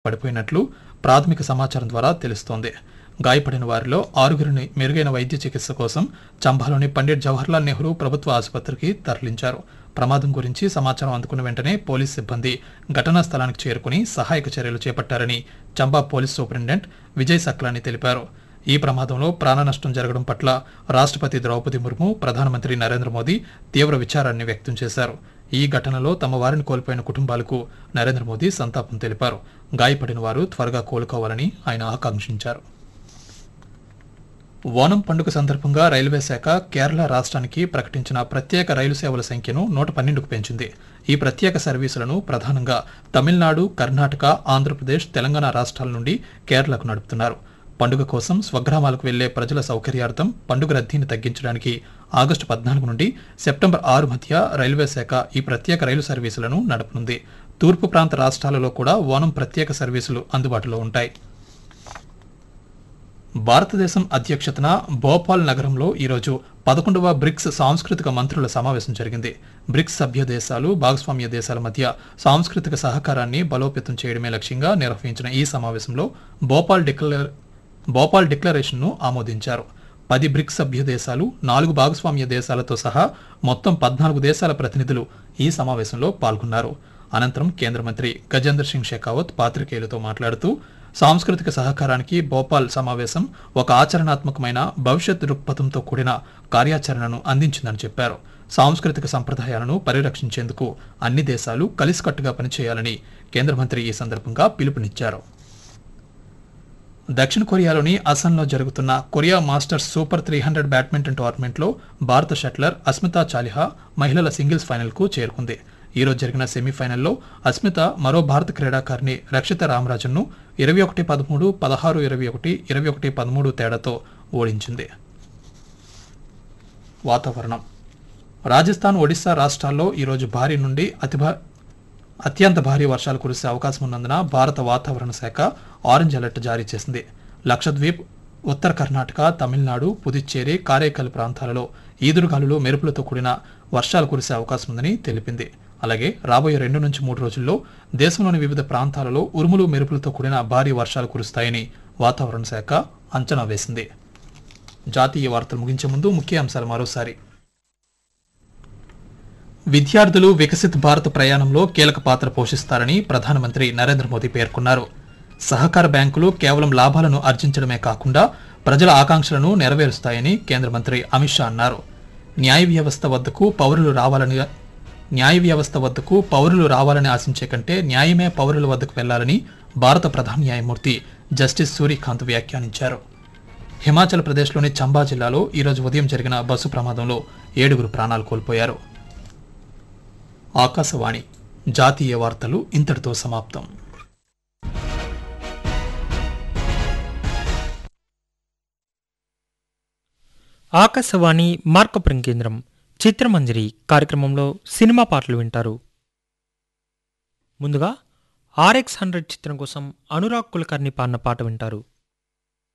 పడిపోయినట్లు ప్రాథమిక సమాచారం ద్వారా తెలుస్తోంది గాయపడిన వారిలో ఆరుగురిని మెరుగైన వైద్య చికిత్స కోసం చంబాలోని పండిట్ జవహర్లాల్ నెహ్రూ ప్రభుత్వ ఆసుపత్రికి తరలించారు ప్రమాదం గురించి సమాచారం అందుకున్న వెంటనే పోలీస్ సిబ్బంది ఘటనా స్థలానికి చేరుకుని సహాయక చర్యలు చేపట్టారని చంబా పోలీస్ సూపరింటెండెంట్ విజయ్ సక్లాని తెలిపారు ఈ ప్రమాదంలో ప్రాణ నష్టం జరగడం పట్ల రాష్ట్రపతి ద్రౌపది ముర్ము ప్రధానమంత్రి నరేంద్ర మోదీ తీవ్ర విచారాన్ని వ్యక్తం చేశారు ఈ ఘటనలో తమ వారిని కోల్పోయిన కుటుంబాలకు నరేంద్ర మోదీ సంతాపం తెలిపారు గాయపడిన వారు త్వరగా కోలుకోవాలని ఆయన ఆకాంక్షించారు ఓనం పండుగ సందర్భంగా రైల్వే శాఖ కేరళ రాష్ట్రానికి ప్రకటించిన ప్రత్యేక రైలు సేవల సంఖ్యను నూట పన్నెండుకు పెంచింది ఈ ప్రత్యేక సర్వీసులను ప్రధానంగా తమిళనాడు కర్ణాటక ఆంధ్రప్రదేశ్ తెలంగాణ రాష్ట్రాల నుండి కేరళకు నడుపుతున్నారు పండుగ కోసం స్వగ్రామాలకు వెళ్లే ప్రజల సౌకర్యార్థం పండుగ రద్దీని తగ్గించడానికి ఆగస్టు పద్నాలుగు నుండి సెప్టెంబర్ ఆరు మధ్య రైల్వే శాఖ ఈ ప్రత్యేక రైలు సర్వీసులను నడపనుంది తూర్పు ప్రాంత రాష్ట్రాలలో కూడా ఓనం ప్రత్యేక సర్వీసులు అందుబాటులో ఉంటాయి భారతదేశం అధ్యక్షతన భోపాల్ నగరంలో ఈరోజు పదకొండవ బ్రిక్స్ సాంస్కృతిక మంత్రుల సమావేశం జరిగింది బ్రిక్స్ సభ్య దేశాలు భాగస్వామ్య దేశాల మధ్య సాంస్కృతిక సహకారాన్ని బలోపేతం చేయడమే లక్ష్యంగా నిర్వహించిన ఈ సమావేశంలో భోపాల్ డిక్లర్ భోపాల్ డిక్లరేషన్ను ఆమోదించారు పది బ్రిక్స్ సభ్య దేశాలు నాలుగు భాగస్వామ్య దేశాలతో సహా మొత్తం పద్నాలుగు దేశాల ప్రతినిధులు ఈ సమావేశంలో పాల్గొన్నారు అనంతరం కేంద్ర మంత్రి గజేంద్ర సింగ్ షెకావత్ పాత్రికేయులతో మాట్లాడుతూ సాంస్కృతిక సహకారానికి భోపాల్ సమావేశం ఒక ఆచరణాత్మకమైన భవిష్యత్ దృక్పథంతో కూడిన కార్యాచరణను అందించిందని చెప్పారు సాంస్కృతిక సంప్రదాయాలను పరిరక్షించేందుకు అన్ని దేశాలు కలిసికట్టుగా పనిచేయాలని కేంద్ర మంత్రి ఈ సందర్భంగా పిలుపునిచ్చారు దక్షిణ కొరియాలోని అసన్లో జరుగుతున్న Korea masters super three hundred badminton టోర్నమెంట్లో భారత షట్లర్ అస్మితా చాలిహా మహిళల సింగిల్స్ ఫైనల్కు చేరుకుంది ఈ రోజు జరిగిన సెమీఫైనల్లో అస్మిత మరో భారత క్రీడాకారిణి రక్షిత రామరాజన్ను ఇరవై ఒకటి పదమూడు పదహారు ఇరవై ఒకటి ఇరవై ఒకటి పదమూడు తేడాతో ఓడించింది వాతావరణం రాజస్థాన్ ఒడిశా రాష్ట్రాల్లో ఈరోజు భారీ నుండి అతి భా అత్యంత భారీ వర్షాలు కురిసే అవకాశం ఉన్నందున భారత వాతావరణ శాఖ ఆరెంజ్ అలర్ట్ జారీ చేసింది లక్షద్వీప్ ఉత్తర కర్ణాటక తమిళనాడు పుదుచ్చేరి కారైకల్ ప్రాంతాలలో ఈదురుగాలులు మెరుపులతో కూడిన వర్షాలు కురిసే అవకాశం ఉందని తెలిపింది అలాగే రాబోయే రెండు నుంచి మూడు రోజుల్లో దేశంలోని వివిధ ప్రాంతాలలో ఉరుములు మెరుపులతో కూడిన భారీ వర్షాలు కురుస్తాయని వాతావరణ శాఖ అంచనా వేసింది జాతీయ వార్తలు ముగించే ముందు ముఖ్య అంశాలు మరోసారి విద్యార్థులు వికసిత్ భారత్ ప్రయాణంలో కీలక పాత్ర పోషిస్తారని ప్రధానమంత్రి నరేంద్ర మోదీ పేర్కొన్నారు సహకార బ్యాంకులు కేవలం లాభాలను ఆర్జించడమే కాకుండా ప్రజల ఆకాంక్షలను నెరవేరుస్తాయని కేంద్ర మంత్రి అమిత్ షా అన్నారు న్యాయ వ్యవస్థ వద్దకు పౌరులు రావాలని న్యాయ వ్యవస్థ వద్దకు పౌరులు రావాలని ఆశించే కంటే న్యాయమే పౌరుల వద్దకు వెళ్లాలని భారత ప్రధాన న్యాయమూర్తి జస్టిస్ సూర్యకాంత్ వ్యాఖ్యానించారు హిమాచల్ ప్రదేశ్లోని చంబా జిల్లాలో ఈరోజు ఉదయం జరిగిన బస్సు ప్రమాదంలో ఏడుగురు ప్రాణాలు కోల్పోయారు ఆకాశవాణి జాతీయ వార్తలు ఇంతటితో సమాప్తం ఆకాశవాణి మార్కపురం కేంద్రం చిత్రమంజరి కార్యక్రమంలో సినిమా పాటలు వింటారు ముందుగా ఆర్ఎక్స్ హండ్రెడ్ చిత్రం కోసం అనురాగ్ కులకర్ణి పాడిన పాట వింటారు